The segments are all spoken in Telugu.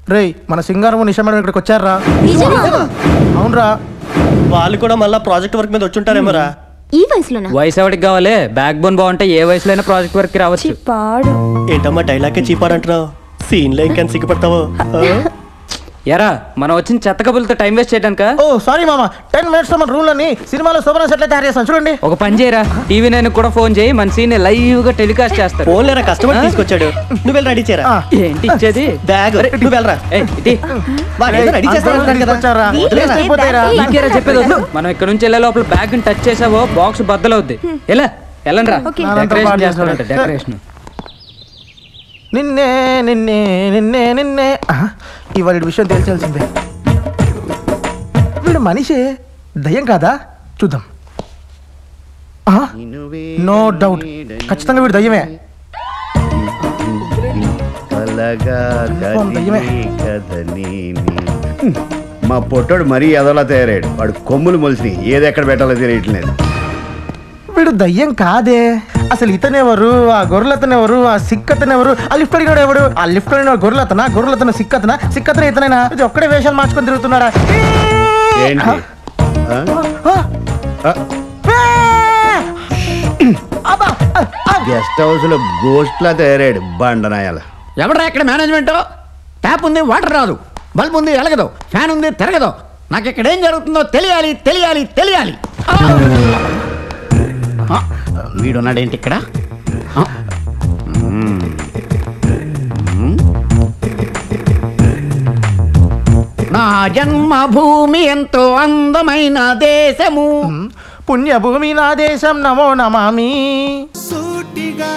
రేయ్ మన సింగారం నిషా మేడం ఇక్కడికి వచ్చారా అవునరా వాళ్ళు కూడా మళ్ళీ ప్రాజెక్ట్ వర్క్ మీద వచ్చుంటారేమోరా ఈ వయసులోనా వయసు ఎవరికి కావాలి బ్యాక్ బోన్ బాగుంటే ఏ వయసులో అయినా ప్రాజెక్ట్ వర్క్ రావచ్చు పాడు ఏంటమ్మా డైలాగే చీపాడంటున్నావు సీన్లో ఇంకెంత సిగ్గుపడతావు ఆ? ఎరా మనం వచ్చిన చెత్త కబులతో టైం వేస్ట్ చేయడానిక ఓ సారీ మామ టెన్ మినిట్స్ మన రూల్ అని సినిమాలో శోభన సెట్లే తయారు చేస్తాను చూడండి ఒక పని చేయరా టీవీ నైన్ కూడా ఫోన్ చేయి మన సీన్ లైవ్ గా టెలికాస్ట్ చేస్తారు ఫోన్లేరా కస్టమర్ తీసుకొచ్చాడు నువ్వు వెళ్ళి రెడీ చేయరా ఆ. ఏంటి ఇచ్చేది బ్యాగ్ నువ్వు వెళ్ళరా ఏయ్, ఇటీ. వాడు ఏదో రెడీ చేస్తాడు కదా వచ్చారా వదిలేరా? అయిపోతాయిరా నీకేరా చెప్పేది వద్దు మనం ఇక్కడ నుంచి వెళ్ళే లోపల బ్యాగ్ టచ్ చేసావో బాక్స్ బద్దలవుద్ది ఎలా వెళ్ళండి రా ఓకే. డెకరేషన్ చేస్తాడంట డెకరేషన్ నిన్నే నిన్నే నిన్నే నిన్నే ఆహా, ఇవాళ ఈ విషయం తెలిసాల్సిందే వీడు మనిషి దయ్యం కాదా చూద్దాం ఆహా, నో డౌట్ ఖచ్చితంగా వీడు దయ్యమే కలగా ఫోన్ దయ్యమే. కదని మా పొట్టోడు మరీ ఎదలా తయారాడు వాడు కొమ్ములు మొలిసి ఏది ఎక్కడ పెట్టాలో తెలియట్లేదు వీడు దయ్యం కాదే అసలు ఇతనెవరు ఆ గొర్రెలతనెవరు ఆ సిక్కతనెవరు ఆ లిఫ్ట్ అడిగినాడు ఎవడు ఆ లిఫ్ట్ అడిగిన గొర్రెలతన గొర్రెలతన సిక్కతన సిక్కతన ఇతనైనా ఇది ఒక్కడే వేషాలు మార్చుకొని తిరుగుతున్నాడా ఏంటి ఆ? ఆ, ఆ, ఆ, అబ్బా, ఆ, ఆ. గెస్ట్ హౌస్ లో గోస్ట్ లా తయారాడు బండనాయాల ఎవడరా ఇక్కడ మేనేజ్మెంట్ ట్యాప్ ఉంది వాటర్ రాదు బల్బ్ ఉంది ఎలగదు ఫ్యాన్ ఉంది తిరగదు నాకు ఇక్కడ ఏం జరుగుతుందో తెలియాలి తెలియాలి తెలియాలి ఆ! ఆ, వీడున్నాడేంటి ఇక్కడ ఆ, నా జన్మభూమి ఎంతో అందమైన దేశము పుణ్యభూమి నా దేశం నమో నమామి సూటిగా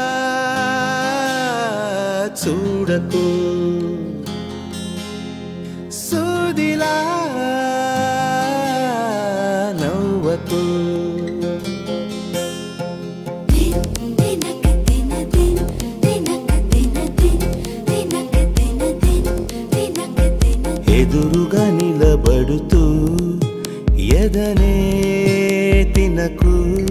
చూడకు సూదిలా నవ్వకు ఎదురుగా నిలబడుతూ ఎదనే తినకు